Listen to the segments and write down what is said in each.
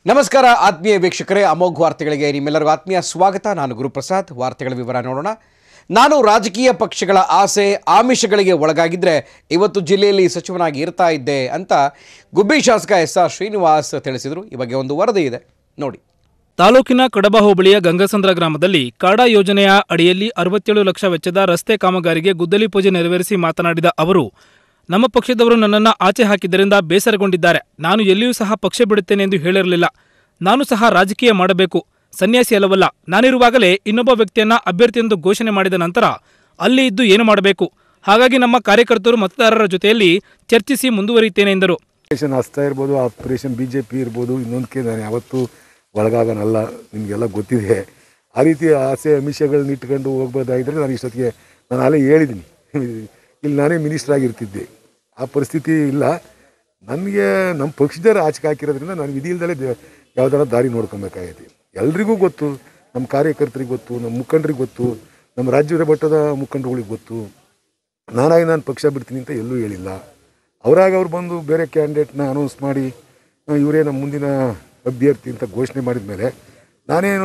ನಮಸ್ಕಾರ ಆತ್ಮೀಯ ವೀಕ್ಷಕರೇ ಅಮೋಘ್ ವಾರ್ತೆಗಳಿಗೆ ನಿಮ್ಮೆಲ್ಲರಿಗೂ ಆತ್ಮೀಯ ಸ್ವಾಗತ ನಾನು ಗುರುಪ್ರಸಾದ್ ವಾರ್ತೆಗಳ ವಿವರ ನೋಡೋಣ ನಾನು ರಾಜಕೀಯ ಪಕ್ಷಗಳ ಆಸೆ ಆಮಿಷಗಳಿಗೆ ಒಳಗಾಗಿದ್ದರೆ ಇವತ್ತು ಜಿಲ್ಲೆಯಲ್ಲಿ ಸಚಿವನಾಗಿ ಇರ್ತಾ ಇದ್ದೆ ಅಂತ ಗುಬ್ಬಿ ಶಾಸಕ ಎಸ್ ಆರ್ ಶ್ರೀನಿವಾಸ್ ತಿಳಿಸಿದರು ಈ ಬಗ್ಗೆ ಒಂದು ವರದಿ ಇದೆ ನೋಡಿ ತಾಲೂಕಿನ ಕಡಬ ಹೋಬಳಿಯ ಗಂಗಸಂದ್ರ ಗ್ರಾಮದಲ್ಲಿ ಕಾಡಾ ಯೋಜನೆಯ ಅಡಿಯಲ್ಲಿ ಅರವತ್ತೇಳು ಲಕ್ಷ ವೆಚ್ಚದ ರಸ್ತೆ ಕಾಮಗಾರಿಗೆ ಗುದ್ದಲಿ ಪೂಜೆ ನೆರವೇರಿಸಿ ಮಾತನಾಡಿದ ಅವರು ನಮ್ಮ ಪಕ್ಷದವರು ನನ್ನನ್ನು ಆಚೆ ಹಾಕಿದ್ದರಿಂದ ಬೇಸರಗೊಂಡಿದ್ದಾರೆ ನಾನು ಎಲ್ಲಿಯೂ ಸಹ ಪಕ್ಷ ಬಿಡುತ್ತೇನೆ ಎಂದು ಹೇಳಿರಲಿಲ್ಲ ನಾನು ಸಹ ರಾಜಕೀಯ ಮಾಡಬೇಕು ಸನ್ಯಾಸಿ ಅಲ್ಲವಲ್ಲ ನಾನಿರುವಾಗಲೇ ಇನ್ನೊಬ್ಬ ವ್ಯಕ್ತಿಯನ್ನ ಅಭ್ಯರ್ಥಿಯೆಂದು ಘೋಷಣೆ ಮಾಡಿದ ನಂತರ ಅಲ್ಲಿ ಇದ್ದು ಏನು ಮಾಡಬೇಕು ಹಾಗಾಗಿ ನಮ್ಮ ಕಾರ್ಯಕರ್ತರು ಮತದಾರರ ಜೊತೆಯಲ್ಲಿ ಚರ್ಚಿಸಿ ಮುಂದುವರಿಯುತ್ತೇನೆ ಎಂದರು ಆಪರೇಷನ್ ಹಸ್ತಾ ಇರ್ಬೋದು ಆಪರೇಷನ್ ಬಿ ಜೆ ಪಿ ಇರ್ಬೋದು ಇನ್ನೊಂದಕ್ಕೆ ನಾನು ಯಾವತ್ತೂ ಒಳಗಾಗನಲ್ಲ ನಿಮಗೆಲ್ಲ ಗೊತ್ತಿದೆ ಆ ರೀತಿ ಆಸೆ ಅಮಿಷಗಳನ್ನ ಇಟ್ಕೊಂಡು ಹೋಗ್ಬೋದಾಗಿದ್ದರೆ ನಾನು ಇಷ್ಟೊತ್ತಿಗೆ ನಾನು ಅಲ್ಲೇ ಹೇಳಿದ್ದೀನಿ ಇಲ್ಲಿ ನಾನೇ ಮಿನಿಸ್ಟರ್ ಆಗಿರ್ತಿದ್ದೆ ಆ ಪರಿಸ್ಥಿತಿ ಇಲ್ಲ ನನಗೆ ನಮ್ಮ ಪಕ್ಷದವ್ರು ಆಚೆಗೆ ಹಾಕಿರೋದ್ರಿಂದ ನಾನು ವಿಧಿ ಇಲ್ದಲೇ ಯಾವ್ದಾರ ದಾರಿ ನೋಡ್ಕೊಬೇಕಾಗೈತಿ ಎಲ್ರಿಗೂ ಗೊತ್ತು ನಮ್ಮ ಕಾರ್ಯಕರ್ತರಿಗೆ ಗೊತ್ತು ನಮ್ಮ ಮುಖಂಡರಿಗೆ ಗೊತ್ತು ನಮ್ಮ ರಾಜ್ಯದ ಮಟ್ಟದ ಮುಖಂಡರುಗಳಿಗೆ ಗೊತ್ತು ನಾನಾಗಿ ನಾನು ಪಕ್ಷ ಬಿಡ್ತೀನಿ ಅಂತ ಎಲ್ಲೂ ಹೇಳಿಲ್ಲ ಅವರಾಗ ಅವ್ರು ಬಂದು ಬೇರೆ ಕ್ಯಾಂಡಿಡೇಟ್ನ ಅನೌನ್ಸ್ ಮಾಡಿ ಆ, ಇವರೇ ನಮ್ಮ ಮುಂದಿನ ಅಭ್ಯರ್ಥಿ ಅಂತ ಘೋಷಣೆ ಮಾಡಿದ ಮೇಲೆ ನಾನೇನು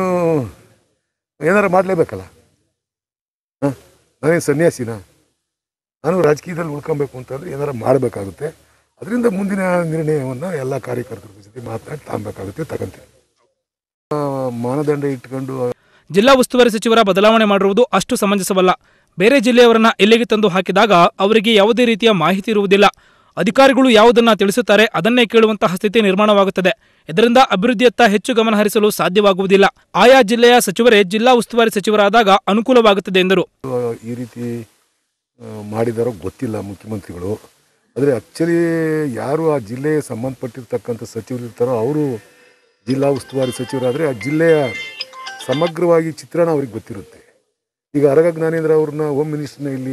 ಏನಾರು ಮಾಡಲೇಬೇಕಲ್ಲ ಹಾಂ ನಾನೇನು ಸನ್ಯಾಸಿನ ನಾನು ರಾಜಕೀಯದಲ್ಲಿ ಉಳ್ಕೊಬೇಕು ಅಂತಂದರೆ ಏನಾರು ಮಾಡಬೇಕಾಗುತ್ತೆ ಅದರಿಂದ ಮುಂದಿನ ನಿರ್ಣಯವನ್ನು ಎಲ್ಲ ಕಾರ್ಯಕರ್ತರ ಜೊತೆ ಮಾತನಾಡಿ ತಗೊಬೇಕಾಗುತ್ತೆ ತಗೊಂತೀನಿ ಆ, ಮಾನದಂಡ ಇಟ್ಕೊಂಡು ಜಿಲ್ಲಾ ಉಸ್ತುವಾರಿ ಸಚಿವರ ಬದಲಾವಣೆ ಮಾಡಿರುವುದು ಅಷ್ಟು ಸಮಂಜಸವಲ್ಲ ಬೇರೆ ಜಿಲ್ಲೆಯವರನ್ನ ಇಲ್ಲಿಗೆ ತಂದು ಹಾಕಿದಾಗ ಅವರಿಗೆ ಯಾವುದೇ ರೀತಿಯ ಮಾಹಿತಿ ಇರುವುದಿಲ್ಲ ಅಧಿಕಾರಿಗಳು ಯಾವುದನ್ನ ತಿಳಿಸುತ್ತಾರೆ ಅದನ್ನೇ ಕೇಳುವಂತಹ ಸ್ಥಿತಿ ನಿರ್ಮಾಣವಾಗುತ್ತದೆ ಇದರಿಂದ ಅಭಿವೃದ್ಧಿಯತ್ತ ಹೆಚ್ಚು ಗಮನ ಹರಿಸಲು ಸಾಧ್ಯವಾಗುವುದಿಲ್ಲ ಆಯಾ ಜಿಲ್ಲೆಯ ಸಚಿವರೇ ಜಿಲ್ಲಾ ಉಸ್ತುವಾರಿ ಸಚಿವರಾದಾಗ ಅನುಕೂಲವಾಗುತ್ತದೆ ಎಂದರು ಈ ರೀತಿ ಆ, ಮಾಡಿದಾರೋ ಗೊತ್ತಿಲ್ಲ ಮುಖ್ಯಮಂತ್ರಿಗಳು ಆದರೆ ಆ್ಯಕ್ಚುಲಿ ಯಾರು ಆ ಜಿಲ್ಲೆಗೆ ಸಂಬಂಧಪಟ್ಟಿರ್ತಕ್ಕಂಥ ಸಚಿವರು ಇರ್ತಾರೋ ಅವರು ಜಿಲ್ಲಾ ಉಸ್ತುವಾರಿ ಸಚಿವರಾದರೆ ಆ ಜಿಲ್ಲೆಯ ಸಮಗ್ರವಾಗಿ ಚಿತ್ರಣ ಅವ್ರಿಗೆ ಗೊತ್ತಿರುತ್ತೆ ಈಗ ಅರಗ ಜ್ಞಾನೇಂದ್ರ ಅವ್ರನ್ನ ಹೋಮ್ ಮಿನಿಸ್ಟರ್ನ ಇಲ್ಲಿ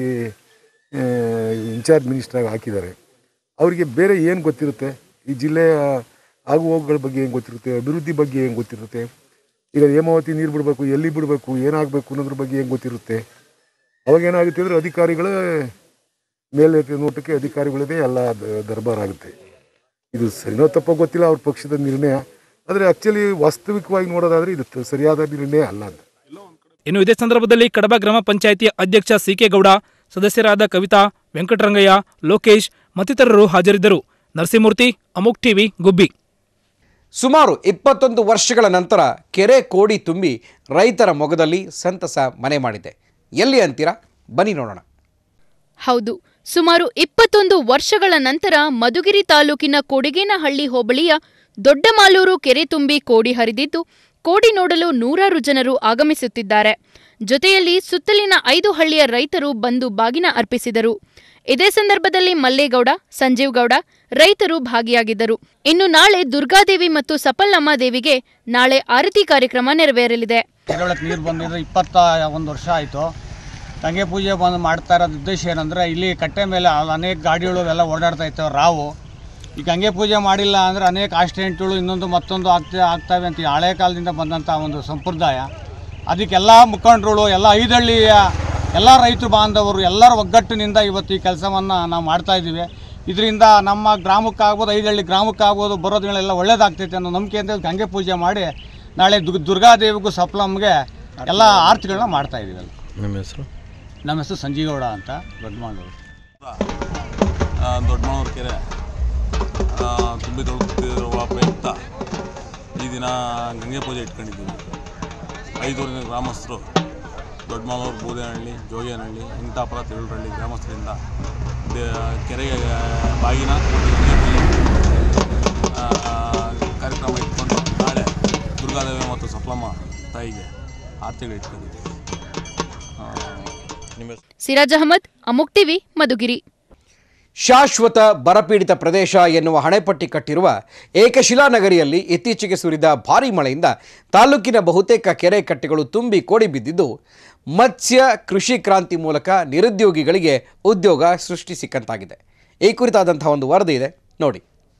ಇನ್ಚಾರ್ಜ್ ಮಿನಿಸ್ಟ್ರಾಗಿ ಹಾಕಿದ್ದಾರೆ ಅವರಿಗೆ ಬೇರೆ ಏನು ಗೊತ್ತಿರುತ್ತೆ ಈ ಜಿಲ್ಲೆಯ ಆಗು ಹೋಗುಗಳ ಬಗ್ಗೆ ಏನು ಗೊತ್ತಿರುತ್ತೆ ಅಭಿವೃದ್ಧಿ ಬಗ್ಗೆ ಏನು ಗೊತ್ತಿರುತ್ತೆ ಈಗ ಹೇಮಾವತಿ ನೀರು ಬಿಡಬೇಕು ಎಲ್ಲಿ ಬಿಡಬೇಕು ಏನಾಗಬೇಕು ಅನ್ನೋದ್ರ ಬಗ್ಗೆ ಏನು ಗೊತ್ತಿರುತ್ತೆ ಅವಾಗ ಏನಾಗುತ್ತೆ ಅಂದರೆ ಅಧಿಕಾರಿಗಳೇ ಮೇಲೆ ನೋಟಕ್ಕೆ ಅಧಿಕಾರಿಗಳದೇ ಎಲ್ಲ ದ- ದರ್ಬಾರ್ ಆಗುತ್ತೆ ಇದು ಸರಿನೋ ತಪ್ಪೋ ಗೊತ್ತಿಲ್ಲ ಅವ್ರ ಪಕ್ಷದ ನಿರ್ಣಯ ಆದರೆ ಆ್ಯಕ್ಚುಲಿ ವಾಸ್ತವಿಕವಾಗಿ ನೋಡೋದಾದರೆ ಇದು ತ- ಸರಿಯಾದ ನಿರ್ಣಯ ಅಲ್ಲ ಅಂತ ಇನ್ನು ಇದೇ ಸಂದರ್ಭದಲ್ಲಿ ಕಡಬ ಗ್ರಾಮ ಪಂಚಾಯಿತಿ ಅಧ್ಯಕ್ಷ ಸಿಕೆ ಗೌಡ ಸದಸ್ಯರಾದ ಕವಿತಾ ವೆಂಕಟರಂಗಯ್ಯ ಲೋಕೇಶ್ ಮತ್ತಿತರರು ಹಾಜರಿದ್ದರು ನರಸಿಂಹಮೂರ್ತಿ ಅಮೋಕ್ ಟಿವಿ ಗುಬ್ಬಿ ಸುಮಾರು ಇಪ್ಪತ್ತೊಂದು ವರ್ಷಗಳ ನಂತರ ಕೆರೆ ಕೋಡಿ ತುಂಬಿ ರೈತರ ಮೊಗದಲ್ಲಿ ಸಂತಸ ಮನೆ ಮಾಡಿದೆ ಎಲ್ಲಿ ಅಂತೀರಾ ಬನ್ನಿ ನೋಡೋಣ ಹೌದು ಸುಮಾರು ಇಪ್ಪತ್ತೊಂದು ವರ್ಷಗಳ ನಂತರ ಮಧುಗಿರಿ ತಾಲೂಕಿನ ಕೊಡಿಗೇನಹಳ್ಳಿ ಹೋಬಳಿಯ ದೊಡ್ಡಮಾಲೂರು ಕೆರೆ ತುಂಬಿ ಕೋಡಿ ಹರಿದಿದ್ದು ಕೋಡಿ ನೋಡಲು ನೂರಾರು ಜನರು ಆಗಮಿಸುತ್ತಿದ್ದಾರೆ ಜೊತೆಯಲ್ಲಿ ಸುತ್ತಲಿನ ಐದು ಹಳ್ಳಿಯ ರೈತರು ಬಂದು ಬಾಗಿನ ಅರ್ಪಿಸಿದರು ಇದೇ ಸಂದರ್ಭದಲ್ಲಿ ಮಲ್ಲೇಗೌಡ ಸಂಜೀವ್ ಗೌಡ ರೈತರು ಭಾಗಿಯಾಗಿದ್ದರು ಇನ್ನು ನಾಳೆ ದುರ್ಗಾದೇವಿ ಮತ್ತು ಸಪಲ್ಲಮ್ಮ ದೇವಿಗೆ ನಾಳೆ ಆರತಿ ಕಾರ್ಯಕ್ರಮ ನೆರವೇರಲಿದೆ ಕೆರೆಯೊಳಕ್ಕೆ ನೀರು ಬಂದಿದ್ರೆ ಇಪ್ಪತ್ತ ಒಂದು ವರ್ಷ ಆಯಿತು ಗಂಗೆ ಪೂಜೆ ಬಂದು ಮಾಡ್ತಾ ಇರೋದು ಉದ್ದೇಶ ಏನಂದರೆ ಇಲ್ಲಿ ಕಟ್ಟೆ ಮೇಲೆ ಅಲ್ಲಿ ಅನೇಕ ಗಾಡಿಗಳು ಎಲ್ಲ ಓಡಾಡ್ತಾ ಇರ್ತವೆ ರಾವು ಈ ಗಂಗೆ ಪೂಜೆ ಮಾಡಿಲ್ಲ ಅಂದರೆ ಅನೇಕ ಆಕ್ಸಿಡೆಂಟ್ಗಳು ಇನ್ನೊಂದು ಮತ್ತೊಂದು ಆಗ್ತಾ ಆಗ್ತವೆ ಅಂತ ಈ ಹಳೆ ಕಾಲದಿಂದ ಬಂದಂಥ ಒಂದು ಸಂಪ್ರದಾಯ ಅದಕ್ಕೆಲ್ಲ ಮುಖಂಡರುಗಳು ಎಲ್ಲ ಐದಹಳ್ಳಿಯ ಎಲ್ಲ ರೈತರು ಬಾಂಧವರು ಎಲ್ಲರ ಒಗ್ಗಟ್ಟಿನಿಂದ ಇವತ್ತು ಈ ಕೆಲಸವನ್ನು ನಾವು ಮಾಡ್ತಾ ಇದ್ದೀವಿ ಇದರಿಂದ ನಮ್ಮ ಗ್ರಾಮಕ್ಕಾಗ್ಬೋದು ಐದಹಳ್ಳಿ ಗ್ರಾಮಕ್ಕಾಗ್ಬೋದು ಬರೋದ್ಗಳೆಲ್ಲ ಒಳ್ಳೇದಾಗ್ತೈತೆ ಅನ್ನೋ ನಂಬಿಕೆಯಿಂದ ಗಂಗೆ ಪೂಜೆ ಮಾಡಿ ನಾಳೆ ದುರ್ಗ ದುರ್ಗಾದೇವಿಗೂ ಸಪ್ಲಮ್ಗೆ ಎಲ್ಲ ಆರತಿಗಳನ್ನ ಮಾಡ್ತಾ ಇದ್ದೀವಿ ಅಲ್ಲಿ ನಿಮ್ಮ ಹೆಸರು ನಮ್ಮ ಹೆಸರು ಸಂಜೀಗೌಡ ಅಂತ ದೊಡ್ಡಮಾಳೂರು ಆ, ದೊಡ್ಡಮಳೂರು ಕೆರೆ ಆ, ತುಂಬಿ ತೊಳುತ್ತಿರುವ ಪ್ರಯುಕ್ತ ಈ ದಿನ ಗಂಗೆ ಪೂಜೆ ಇಟ್ಕೊಂಡಿದ್ದೀವಿ ಐದೂರಿನ ಗ್ರಾಮಸ್ಥರು ದೊಡ್ಡಮಳೂರು ಬೂದೇನಹಳ್ಳಿ ಜೋಗಿಯನಹಳ್ಳಿ ಇಂತಾಪುರ ತಿರುಳಹಳ್ಳಿ ಗ್ರಾಮಸ್ಥರಿಂದ ದೇ- ಕೆರೆಗೆ ಬಾಗಿನ ಮತ್ತು ಗಂಗೆ ಪೂಜೆ ಆ, ಕಾರ್ಯಕ್ರಮ ಇಟ್ಕೊಂಡು ನಾಳೆ ದುರ್ಗಾದೇವಿ ಮತ್ತು ಸಪ್ಲಮ್ಮ ತಾಯಿಗೆ ಆರತಿಗಳು ಇಟ್ಕೊಂಡಿದ್ದೀವಿ ಆ, ನಿಮ್ಮ ಹೆಸರು ಸಿರಾಜ್ ಅಹಮದ್ ಅಮುಕ್ ಟಿವಿ ಮಧುಗಿರಿ ಶಾಶ್ವತ ಬರಪೀಡಿತ ಪ್ರದೇಶ ಎನ್ನುವ ಹಣೆಪಟ್ಟಿ ಕಟ್ಟಿರುವ ಏಕಶಿಲಾ ನಗರಿಯಲ್ಲಿ ಇತ್ತೀಚೆಗೆ ಸುರಿದ ಭಾರೀ ಮಳೆಯಿಂದ ತಾಲೂಕಿನ ಬಹುತೇಕ ಕೆರೆ ಕಟ್ಟೆಗಳು ತುಂಬಿ ಕೋಡಿ ಬಿದ್ದಿದ್ದು ಮತ್ಸ್ಯ ಕೃಷಿ ಕ್ರಾಂತಿ ಮೂಲಕ ನಿರುದ್ಯೋಗಿಗಳಿಗೆ ಉದ್ಯೋಗ ಸೃಷ್ಟಿ ಸಿಕ್ಕಂತಾಗಿದೆ ಈ ಕುರಿತಾದಂತಹ ಒಂದು ವರದಿ ಇದೆ ನೋಡಿ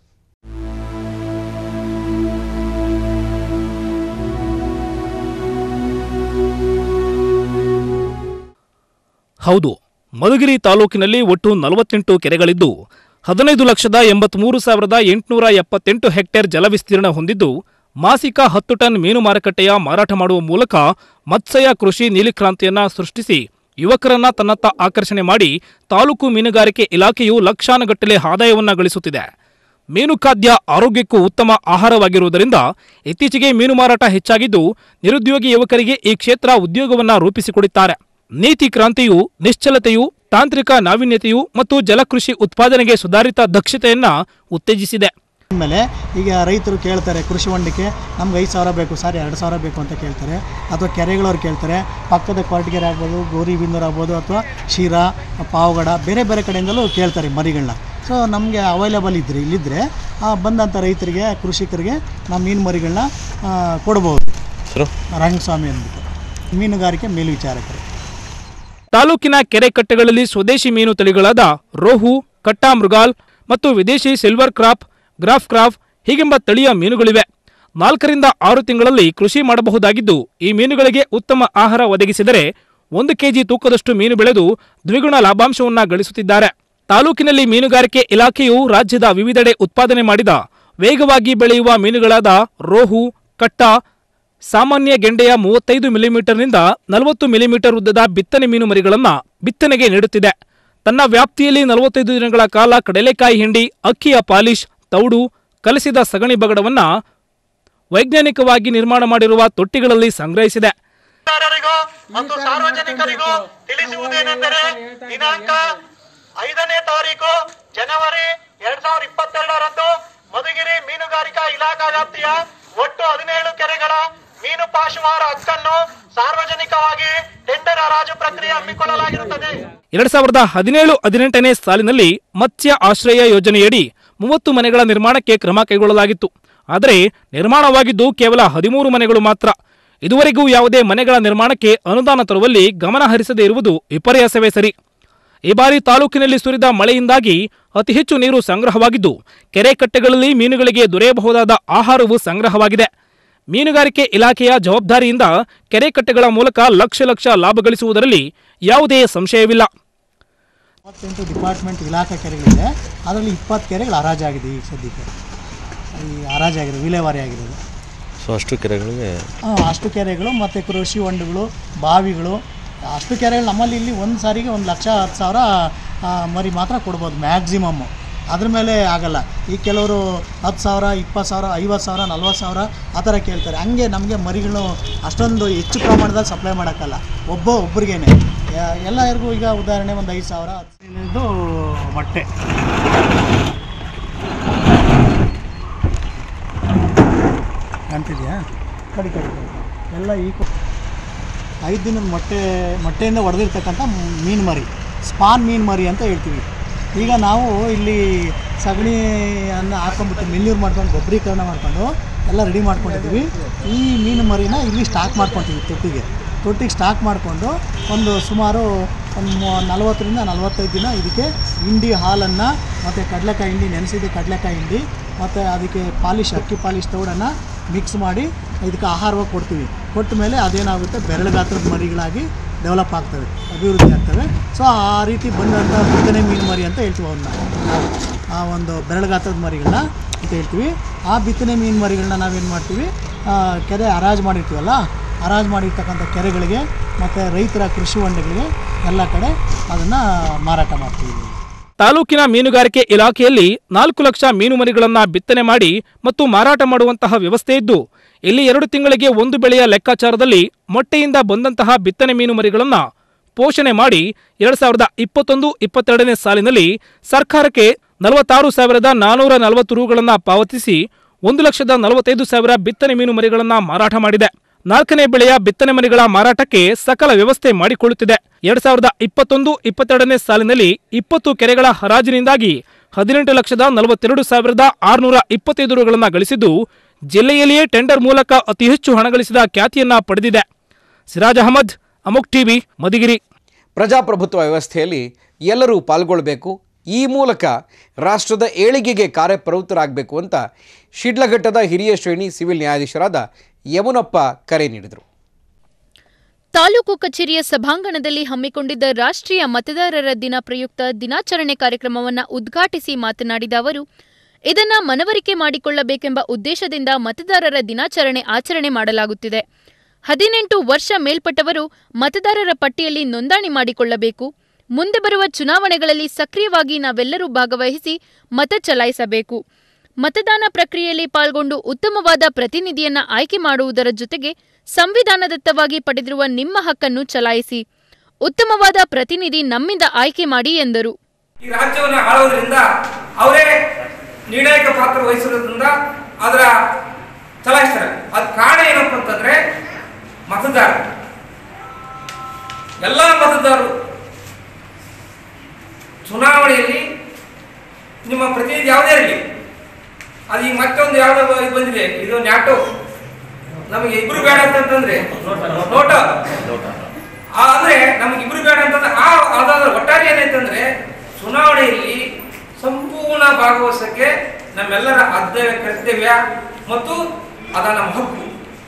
ಹೌದು ಮಧುಗಿರಿ ತಾಲೂಕಿನಲ್ಲಿ ಒಟ್ಟು ನಲವತ್ತೆಂಟು ಕೆರೆಗಳಿದ್ದು ಹದಿನೈದು ಲಕ್ಷದ ಎಂಬತ್ಮೂರು ಸಾವಿರದ ಎಂಟುನೂರ ಎಪ್ಪತ್ತೆಂಟು ಹೆಕ್ಟೇರ್ ಜಲವಿಸ್ತೀರ್ಣ ಹೊಂದಿದ್ದು ಮಾಸಿಕ ಹತ್ತು ಟನ್ ಮೀನು ಮಾರುಕಟ್ಟೆಯ ಮಾರಾಟ ಮಾಡುವ ಮೂಲಕ ಮತ್ಸ್ಯ ಕೃಷಿ ನೀಲಿಕ್ರಾಂತಿಯನ್ನ ಸೃಷ್ಟಿಸಿ ಯುವಕರನ್ನ ತನ್ನತ್ತ ಆಕರ್ಷಣೆ ಮಾಡಿ ತಾಲೂಕು ಮೀನುಗಾರಿಕೆ ಇಲಾಖೆಯು ಲಕ್ಷಾನುಗಟ್ಟಲೆ ಆದಾಯವನ್ನ ಗಳಿಸುತ್ತಿದೆ ಮೀನು ಖಾದ್ಯ ಆರೋಗ್ಯಕ್ಕೂ ಉತ್ತಮ ಆಹಾರವಾಗಿರುವುದರಿಂದ ಇತ್ತೀಚೆಗೆ ಮೀನು ಮಾರಾಟ ಹೆಚ್ಚಾಗಿದ್ದು ನಿರುದ್ಯೋಗಿ ಯುವಕರಿಗೆ ಈ ಕ್ಷೇತ್ರ ಉದ್ಯೋಗವನ್ನ ರೂಪಿಸಿಕೊಡುತ್ತಾರೆ ನೀತಿ ಕ್ರಾಂತಿಯು ನಿಶ್ಚಲತೆಯು ತಾಂತ್ರಿಕ ನಾವೀನ್ಯತೆಯು ಮತ್ತು ಜಲಕೃಷಿ ಉತ್ಪಾದನೆಗೆ ಸುಧಾರಿತ ದಕ್ಷತೆಯನ್ನ ಉತ್ತೇಜಿಸಿದೆ ಮೇಲೆ ಈಗ ರೈತರು ಕೇಳ್ತಾರೆ ಕೃಷಿ ಹೊಂಡಕ್ಕೆ ನಮ್ಗೆ ಐದು ಸಾವಿರ ಬೇಕು ಸರ್ ಎರಡು ಸಾವಿರ ಬೇಕು ಅಂತ ಕೇಳ್ತಾರೆ ಅಥವಾ ಕೆರೆಗಳವ್ರು ಕೇಳ್ತಾರೆ ಪಕ್ಕದ ಕೊರಟಗೆರೆ ಆಗ್ಬೋದು ಗೌರಿಬಿಂದೂರು ಆಗ್ಬೋದು ಅಥವಾ ಶಿರಾ ಪಾವಗಡ ಬೇರೆ ಬೇರೆ ಕಡೆಯಿಂದಲೂ ಕೇಳ್ತಾರೆ ಮರಿಗಳನ್ನ ಸೊ ನಮಗೆ ಅವೈಲೇಬಲ್ ಇದ್ದರೆ ಇಲ್ಲಿದ್ದರೆ ಬಂದಂಥ ರೈತರಿಗೆ ಕೃಷಿಕರಿಗೆ ನಾವು ಮೀನು ಮರಿಗಳನ್ನ ಆ, ಕೊಡ್ಬೋದು ರಂಗಸ್ವಾಮಿ ಅಂದ್ಬಿಟ್ಟು ಮೀನುಗಾರಿಕೆ ಮೇಲ್ವಿಚಾರಕರು ತಾಲೂಕಿನ ಕೆರೆ ಕಟ್ಟೆಗಳಲ್ಲಿ ಸ್ವದೇಶಿ ಮೀನು ತಳಿಗಳಾದ ರೋಹು ಕಟ್ಟಾ ಮೃಗಾಲ್ ಮತ್ತು ವಿದೇಶಿ ಸಿಲ್ವರ್ ಕ್ರಾಪ್ ಗ್ರಾಫ್ ಕ್ರಾಫ್ ಹೀಗೆಂಬ ತಳಿಯ ಮೀನುಗಳಿವೆ ನಾಲ್ಕರಿಂದ ಆರು ತಿಂಗಳಲ್ಲಿ ಕೃಷಿ ಮಾಡಬಹುದಾಗಿದ್ದು ಈ ಮೀನುಗಳಿಗೆ ಉತ್ತಮ ಆಹಾರ ಒದಗಿಸಿದರೆ ಒಂದು ಕೆಜಿ ತೂಕದಷ್ಟು ಮೀನು ಬೆಳೆದು ದ್ವಿಗುಣ ಲಾಭಾಂಶವನ್ನ ಗಳಿಸುತ್ತಿದ್ದಾರೆ ತಾಲೂಕಿನಲ್ಲಿ ಮೀನುಗಾರಿಕೆ ಇಲಾಖೆಯು ರಾಜ್ಯದ ವಿವಿಧೆಡೆ ಉತ್ಪಾದನೆ ಮಾಡಿದ ವೇಗವಾಗಿ ಬೆಳೆಯುವ ಮೀನುಗಳಾದ ರೋಹು ಕಟ್ಟಾ ಸಾಮಾನ್ಯ ಗೆಂಡೆಯ ಮೂವತ್ತೈದು ಮಿಲಿಮೀಟರ್ನಿಂದ ನಲವತ್ತು ಮಿಲಿಮೀಟರ್ ಉದ್ದದ ಬಿತ್ತನೆ ಮೀನು ಮರಿಗಳನ್ನ ಬಿತ್ತನೆಗೆ ನೀಡುತ್ತಿದೆ ತನ್ನ ವ್ಯಾಪ್ತಿಯಲ್ಲಿ ನಲವತ್ತೈದು ದಿನಗಳ ಕಾಲ ಕಡಲೆಕಾಯಿ ಹಿಂಡಿ ಅಕ್ಕಿಯ ಪಾಲಿಶ್ ತೌಡು ಕಲಸಿದ ಸಗಣಿ ಬಗಡವನ್ನ ವೈಜ್ಞಾನಿಕವಾಗಿ ನಿರ್ಮಾಣ ಮಾಡಿರುವ ತೊಟ್ಟಿಗಳಲ್ಲಿ ಸಂಗ್ರಹಿಸಿದೆ ಮತದಾರರಿಗೂ ಮತ್ತು ಸಾರ್ವಜನಿಕರಿಗೂ ತಿಳಿಸುವುದೇನೆಂದರೆ ದಿನಾಂಕ ಐದನೇ ತಾರೀಕು ಜನವರಿ ಎರಡ್ ಸಾವಿರದ ಇಪ್ಪತ್ತೆರಡರಂದು ಮಧುಗಿರಿ ಮೀನುಗಾರಿಕಾ ಇಲಾಖಾ ವ್ಯಾಪ್ತಿಯ ಒಟ್ಟು ಹದಿನೇಳು ಕೆರೆಗಳ ಮೀನು ಪಾಶುಮಾರ ಹಕ್ಕನ್ನು ಸಾರ್ವಜನಿಕವಾಗಿ ಟೆಂಡರ್ ಹರಾಜು ಪ್ರಕ್ರಿಯೆ ಹಮ್ಮಿಕೊಳ್ಳಲಾಗಿರುತ್ತದೆ ಎರಡ್ ಸಾವಿರದ ಹದಿನೇಳು ಹದಿನೆಂಟನೇ ಸಾಲಿನಲ್ಲಿ ಮತ್ಸ್ಯ ಆಶ್ರಯ ಯೋಜನೆಯಡಿ ಮೂವತ್ತು ಮನೆಗಳ ನಿರ್ಮಾಣಕ್ಕೆ ಕ್ರಮ ಕೈಗೊಳ್ಳಲಾಗಿತ್ತು ಆದರೆ ನಿರ್ಮಾಣವಾಗಿದ್ದು ಕೇವಲ ಹದಿಮೂರು ಮನೆಗಳು ಮಾತ್ರ ಇದುವರೆಗೂ ಯಾವುದೇ ಮನೆಗಳ ನಿರ್ಮಾಣಕ್ಕೆ ಅನುದಾನ ತರುವಲ್ಲಿ ಗಮನ ಹರಿಸದೇ ಇರುವುದು ವಿಪರ್ಯಾಸವೇ ಸರಿ ಈ ಬಾರಿ ತಾಲೂಕಿನಲ್ಲಿ ಸುರಿದ ಮಳೆಯಿಂದಾಗಿ ಅತಿ ಹೆಚ್ಚು ನೀರು ಸಂಗ್ರಹವಾಗಿದ್ದು ಕೆರೆ ಕಟ್ಟೆಗಳಲ್ಲಿ ಮೀನುಗಳಿಗೆ ದೊರೆಯಬಹುದಾದ ಆಹಾರವು ಸಂಗ್ರಹವಾಗಿದೆ ಮೀನುಗಾರಿಕೆ ಇಲಾಖೆಯ ಜವಾಬ್ದಾರಿಯಿಂದ ಕೆರೆ ಕಟ್ಟೆಗಳ ಮೂಲಕ ಲಕ್ಷ ಲಕ್ಷ ಲಾಭ ಗಳಿಸುವುದರಲ್ಲಿ ಯಾವುದೇ ಸಂಶಯವಿಲ್ಲ ಇಪ್ಪತ್ತೆಂಟು ಡಿಪಾರ್ಟ್ಮೆಂಟ್ ಇಲಾಖಾ ಕೆರೆಗಳಿದೆ ಅದರಲ್ಲಿ ಇಪ್ಪತ್ತು ಕೆರೆಗಳು ಹರಾಜಾಗಿದೆ ಈಗ ಸದ್ಯಕ್ಕೆ ಈ ಹರಾಜಾಗಿದೆ ವಿಲೇವಾರಿ ಆಗಿರೋದು ಸೊ ಅಷ್ಟು ಕೆರೆಗಳಿಗೆ ಆ, ಅಷ್ಟು ಕೆರೆಗಳು ಮತ್ತು ಕೃಷಿ ಹೊಂಡಗಳು ಬಾವಿಗಳು ಅಷ್ಟು ಕೆರೆಗಳು ನಮ್ಮಲ್ಲಿ ಇಲ್ಲಿ ಒಂದು ಸಾರಿಗೆ ಒಂದು ಲಕ್ಷ ಹತ್ತು ಸಾವಿರ ಆ, ಮರಿ ಮಾತ್ರ ಕೊಡ್ಬೋದು ಮ್ಯಾಕ್ಸಿಮಮ್ಮು ಅದ್ರ ಮೇಲೆ ಆಗಲ್ಲ ಈ ಕೆಲವರು ಹತ್ತು ಸಾವಿರ ಇಪ್ಪತ್ತು ಸಾವಿರ ಐವತ್ತು ಸಾವಿರ ನಲ್ವತ್ತು ಸಾವಿರ ಆ ಥರ ಕೇಳ್ತಾರೆ ಹಂಗೆ ನಮಗೆ ಮರಿಗಳು ಅಷ್ಟೊಂದು ಹೆಚ್ಚು ಪ್ರಮಾಣದಲ್ಲಿ ಸಪ್ಲೈ ಮಾಡೋಕ್ಕಲ್ಲ ಒಬ್ಬ ಒಬ್ರಿಗೇನೆ ಎಲ್ಲರಿಗೂ ಈಗ ಉದಾಹರಣೆ ಒಂದು ಐದು ಸಾವಿರ ಇದು ಮೊಟ್ಟೆ ಕಾಣ್ತಿದ್ಯಾ ಕಡಿ ಕಡಿ ಕಡಿ ಎಲ್ಲ ಈ ಐದು ದಿನದ ಮೊಟ್ಟೆ ಮೊಟ್ಟೆಯಿಂದ ಹೊಡೆದಿರ್ತಕ್ಕಂಥ ಮೀನು ಮರಿ ಸ್ಪಾನ್ ಮೀನು ಮರಿ ಅಂತ ಹೇಳ್ತೀವಿ ಈಗ ನಾವು ಇಲ್ಲಿ ಸಗಣಿಯನ್ನು ಹಾಕೊಂಡ್ಬಿಟ್ಟು ಮೆಲ್ಯೂರ್ ಮಾಡ್ಕೊಂಡು ಗೊಬ್ಬರೀಕರಣ ಮಾಡ್ಕೊಂಡು ಎಲ್ಲ ರೆಡಿ ಮಾಡ್ಕೊಂಡಿದ್ದೀವಿ ಈ ಮೀನು ಮರಿನ ಇಲ್ಲಿ ಸ್ಟಾಕ್ ಮಾಡ್ಕೊತೀವಿ ತೊಟ್ಟಿಗೆ ತೊಟ್ಟಿಗೆ ಸ್ಟಾಕ್ ಮಾಡಿಕೊಂಡು ಒಂದು ಸುಮಾರು ಒಂದು ಮೂ- ನಲವತ್ತರಿಂದ ನಲವತ್ತೈದು ದಿನ ಇದಕ್ಕೆ ಹಿಂಡಿ ಹಾಲನ್ನು ಮತ್ತು ಕಡಲೆಕಾಯಿ ಹಿಂಡಿ ನೆನೆಸಿದ ಕಡಲೆಕಾಯಿ ಹಿಂಡಿ ಮತ್ತು ಅದಕ್ಕೆ ಪಾಲಿಶ್ ಅಕ್ಕಿ ಪಾಲಿಶ್ ತೌಡನ್ನು ಮಿಕ್ಸ್ ಮಾಡಿ ಇದಕ್ಕೆ ಆಹಾರವಾಗಿ ಕೊಡ್ತೀವಿ ಕೊಟ್ಟ ಮೇಲೆ ಅದೇನಾಗುತ್ತೆ ಬೆರಳು ಗಾತ್ರದ ಮರಿಗಳಾಗಿ ಡೆವಲಪ್ ಆಗ್ತವೆ ಅಭಿವೃದ್ಧಿ ಆಗ್ತವೆ ಸೊ ಆ ರೀತಿ ಬಂದಂಥ ಬಿತ್ತನೆ ಮೀನು ಮರಿ ಅಂತ ಹೇಳ್ತೀವಿ ಅವನ್ನ ನಾವು ಆ ಒಂದು ಬೆರಳು ಗಾತ್ರದ ಮರಿಗಳನ್ನ ಅಂತ ಹೇಳ್ತೀವಿ ಆ ಬಿತ್ತನೆ ಮೀನು ಮರಿಗಳನ್ನ ನಾವೇನು ಮಾಡ್ತೀವಿ ಆ, ಕೆರೆ ಹರಾಜು ಮಾಡಿರ್ತೀವಲ್ಲ ಹರಾಜು ಮಾಡಿರ್ತಕ್ಕಂಥ ಕೆರೆಗಳಿಗೆ ಮತ್ತು ರೈತರ ಕೃಷಿ ಹೊಂಡಗಳಿಗೆ ಎಲ್ಲ ಕಡೆ ಅದನ್ನು ಮಾರಾಟ ಮಾಡ್ತೀವಿ ತಾಲೂಕಿನ ಮೀನುಗಾರಿಕೆ ಇಲಾಖೆಯಲ್ಲಿ ನಾಲ್ಕು ಲಕ್ಷ ಮೀನು ಮರಿಗಳನ್ನ ಬಿತ್ತನೆ ಮಾಡಿ ಮತ್ತು ಮಾರಾಟ ಮಾಡುವಂತಹ ವ್ಯವಸ್ಥೆ ಇದ್ದು ಇಲ್ಲಿ ಎರಡು ತಿಂಗಳಿಗೆ ಒಂದು ಬೆಳೆಯ ಲೆಕ್ಕಾಚಾರದಲ್ಲಿ ಮೊಟ್ಟೆಯಿಂದ ಬಂದಂತಹ ಬಿತ್ತನೆ ಮೀನು ಮರಿಗಳನ್ನ ಪೋಷಣೆ ಮಾಡಿ ಎರಡ್ ಸಾವಿರದ ಇಪ್ಪತ್ತೊಂದು ಇಪ್ಪತ್ತೆರಡನೇ ಸಾಲಿನಲ್ಲಿ ಸರ್ಕಾರಕ್ಕೆ ನಲವತ್ತಾರು ಸಾವಿರದ ನಾನೂರ ನಲವತ್ತು ರೂಗಳನ್ನ ಪಾವತಿಸಿ ಒಂದು ಲಕ್ಷದ ನಲವತ್ತೈದು ಸಾವಿರ ಬಿತ್ತನೆ ಮೀನು ಮರಿಗಳನ್ನ ಮಾರಾಟ ಮಾಡಿದೆ ನಾಲ್ಕನೇ ಬೆಳೆಯ ಬಿತ್ತನೆ ಮರಿಗಳ ಮಾರಾಟಕ್ಕೆ ಸಕಲ ವ್ಯವಸ್ಥೆ ಮಾಡಿಕೊಳ್ಳುತ್ತಿದೆ ಎರಡ್ ಸಾವಿರದ ಇಪ್ಪತ್ತೊಂದು ಇಪ್ಪತ್ತೆರಡನೇ ಸಾಲಿನಲ್ಲಿ ಇಪ್ಪತ್ತು ಕೆರೆಗಳ ಹರಾಜಿನಿಂದಾಗಿ ಹದಿನೆಂಟು ಲಕ್ಷದ ನಲವತ್ತೆರಡು ಸಾವಿರದ ಆರುನೂರ ಇಪ್ಪತ್ತೈದು ರೂಗಳನ್ನ ಗಳಿಸಿದ್ದು ಜಿಲ್ಲೆಯಲ್ಲಿಯೇ ಟೆಂಡರ್ ಮೂಲಕ ಅತಿ ಹೆಚ್ಚು ಹಣ ಗಳಿಸಿದ ಖ್ಯಾತಿಯನ್ನ ಪಡೆದಿದೆ ಸಿರಾಜ್ ಅಹಮದ್ ಅಮುಕ್ ಟಿವಿ ಮದಿಗಿರಿ ಪ್ರಜಾಪ್ರಭುತ್ವ ವ್ಯವಸ್ಥೆಯಲ್ಲಿ ಎಲ್ಲರೂ ಪಾಲ್ಗೊಳ್ಳಬೇಕು ಈ ಮೂಲಕ ರಾಷ್ಟ್ರದ ಏಳಿಗೆಗೆ ಕಾರ್ಯಪ್ರವೃತ್ತರಾಗಬೇಕು ಅಂತ ಶಿಡ್ಲಘಟ್ಟದ ಹಿರಿಯ ಶ್ರೇಣಿ ಸಿವಿಲ್ ನ್ಯಾಯಾಧೀಶರಾದ ಯಮುನಪ್ಪ ಕರೆ ನೀಡಿದರು ತಾಲೂಕು ಕಚೇರಿಯ ಸಭಾಂಗಣದಲ್ಲಿ ಹಮ್ಮಿಕೊಂಡಿದ್ದ ರಾಷ್ಟ್ರೀಯ ಮತದಾರರ ದಿನ ಪ್ರಯುಕ್ತ ದಿನಾಚರಣೆ ಕಾರ್ಯಕ್ರಮವನ್ನು ಉದ್ಘಾಟಿಸಿ ಮಾತನಾಡಿದ ಅವರು ಇದನ್ನ ಮನವರಿಕೆ ಮಾಡಿಕೊಳ್ಳಬೇಕೆಂಬ ಉದ್ದೇಶದಿಂದ ಮತದಾರರ ದಿನಾಚರಣೆ ಆಚರಣೆ ಮಾಡಲಾಗುತ್ತಿದೆ ಹದಿನೆಂಟು ವರ್ಷ ಮೇಲ್ಪಟ್ಟವರು ಮತದಾರರ ಪಟ್ಟಿಯಲ್ಲಿ ನೋಂದಣಿ ಮಾಡಿಕೊಳ್ಳಬೇಕು ಮುಂದೆ ಬರುವ ಚುನಾವಣೆಗಳಲ್ಲಿ ಸಕ್ರಿಯವಾಗಿ ನಾವೆಲ್ಲರೂ ಭಾಗವಹಿಸಿ ಮತ ಚಲಾಯಿಸಬೇಕು ಮತದಾನ ಪ್ರಕ್ರಿಯೆಯಲ್ಲಿ ಪಾಲ್ಗೊಂಡು ಉತ್ತಮವಾದ ಪ್ರತಿನಿಧಿಯನ್ನ ಆಯ್ಕೆ ಮಾಡುವುದರ ಜೊತೆಗೆ ಸಂವಿಧಾನದತ್ತವಾಗಿ ಪಡೆದಿರುವ ನಿಮ್ಮ ಹಕ್ಕನ್ನು ಚಲಾಯಿಸಿ ಉತ್ತಮವಾದ ಪ್ರತಿನಿಧಿ ನಮ್ಮಿಂದ ಆಯ್ಕೆ ಮಾಡಿ ಎಂದರು ಈ ರಾಜ್ಯವನ್ನು ಆಳೋದ್ರಿಂದ ಅವರೇ ನಿರ್ಣಾಯಕ ಪಾತ್ರ ವಹಿಸಿರೋದ್ರಿಂದ ಅದರ ಚಲಾಯಿಸ್ತಾರೆ ಅದ್ ಕಾರಣ ಏನಪ್ಪ ಅಂತಂದ್ರೆ ಮತದಾರ ಎಲ್ಲ ಮತದಾರರು ಚುನಾವಣೆಯಲ್ಲಿ ನಿಮ್ಮ ಪ್ರತಿನಿಧಿ ಯಾವುದೇ ಇರಲಿ ಅದು ಈಗ ಮತ್ತೊಂದು ಯಾವುದೋ ಇದು ಬಂದಿದೆ ಇದು ನ್ಯಾಟೋ ನಮಗೆ ಇಬ್ರು ಬೇಡ ಅಂತಂದ್ರೆ ನೋಟ ಆ ಅಂದ್ರೆ ನಮ್ಗೆ ಇಬ್ರು ಬೇಡ ಅಂತಂದ್ರೆ ಆ ಅದಾದ ಒಟ್ಟಾರೆ ಏನೈತಂದ್ರೆ ಚುನಾವಣೆಯಲ್ಲಿ ಸಂಪೂರ್ಣ ಭಾಗವಹಿಸಕ್ಕೆ ನಮ್ಮೆಲ್ಲರ ಅರ್ಧವ್ಯ ಕರ್ತವ್ಯ ಮತ್ತು ಅದ ನಮ್ಮ ಹಕ್ಕು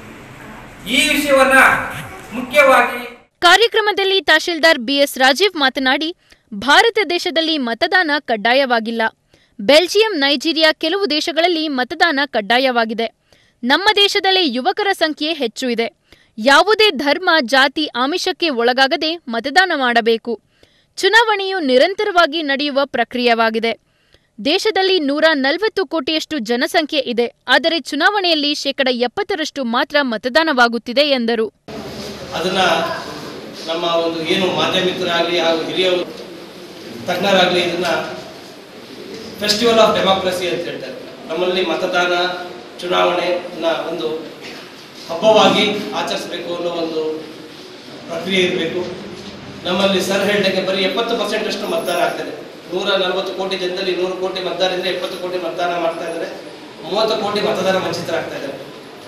ಈ ವಿಷಯವನ್ನ ಮುಖ್ಯವಾಗಿ ಕಾರ್ಯಕ್ರಮದಲ್ಲಿ ತಹಶೀಲ್ದಾರ್ ಬಿಎಸ್ ರಾಜೀವ್ ಮಾತನಾಡಿ ಭಾರತ ದೇಶದಲ್ಲಿ ಮತದಾನ ಕಡ್ಡಾಯವಾಗಿಲ್ಲ ಬೆಲ್ಜಿಯಂ ನೈಜೀರಿಯಾ ಕೆಲವು ದೇಶಗಳಲ್ಲಿ ಮತದಾನ ಕಡ್ಡಾಯವಾಗಿದೆ ನಮ್ಮ ದೇಶದಲ್ಲಿ ಯುವಕರ ಸಂಖ್ಯೆ ಹೆಚ್ಚು ಇದೆ ಯಾವುದೇ ಧರ್ಮ ಜಾತಿ ಆಮಿಷಕ್ಕೆ ಒಳಗಾಗದೆ ಮತದಾನ ಮಾಡಬೇಕು ಚುನಾವಣೆಯು ನಿರಂತರವಾಗಿ ನಡೆಯುವ ಪ್ರಕ್ರಿಯೆವಾಗಿದೆ ದೇಶದಲ್ಲಿ ನೂರ ನಲವತ್ತು ಕೋಟಿಯಷ್ಟು ಜನಸಂಖ್ಯೆ ಇದೆ ಆದರೆ ಚುನಾವಣೆಯಲ್ಲಿ ಶೇಕಡ ಎಪ್ಪತ್ತರಷ್ಟು ಮಾತ್ರ ಮತದಾನವಾಗುತ್ತಿದೆ ಎಂದರು ಅದನ್ನ ನಮ್ಮ ಒಂದು ಏನು ಮಾಧ್ಯಮಿಕರಾಗಲಿ ಹಾಗೂ ಹಿರಿಯ ತಜ್ಞರಾಗಲಿ ಇದನ್ನ ಫೆಸ್ಟಿವಲ್ ಆಫ್ ಡೆಮಾಕ್ರಸಿ ಅಂತ ಹೇಳ್ತಾರೆ ನಮ್ಮಲ್ಲಿ ಮತದಾನ ಚುನಾವಣೆನ ಒಂದು ಹಬ್ಬವಾಗಿ ಆಚರಿಸಬೇಕು ಅನ್ನೋ ಒಂದು ಪ್ರಕ್ರಿಯೆ ಇರಬೇಕು ನಮ್ಮಲ್ಲಿ ಸರ್ ಹೇಳ್ದಂಗೆ ಬರೀ ಎಪ್ಪತ್ತು ಪರ್ಸೆಂಟ್ ಅಷ್ಟು ಮತದಾನ ಆಗ್ತದೆ ನೂರ ನಲವತ್ತು ಕೋಟಿ ಜನದಲ್ಲಿ ನೂರು ಕೋಟಿ ಮತದಾರ ಇದ್ರೆ ಎಪ್ಪತ್ತು ಕೋಟಿ ಮತದಾನ ಮಾಡ್ತಾ ಇದ್ದಾರೆ ಮೂವತ್ತು ಕೋಟಿ ಮತದಾನ ವಂಚಿತರಾಗ್ತಾ ಇದ್ದಾರೆ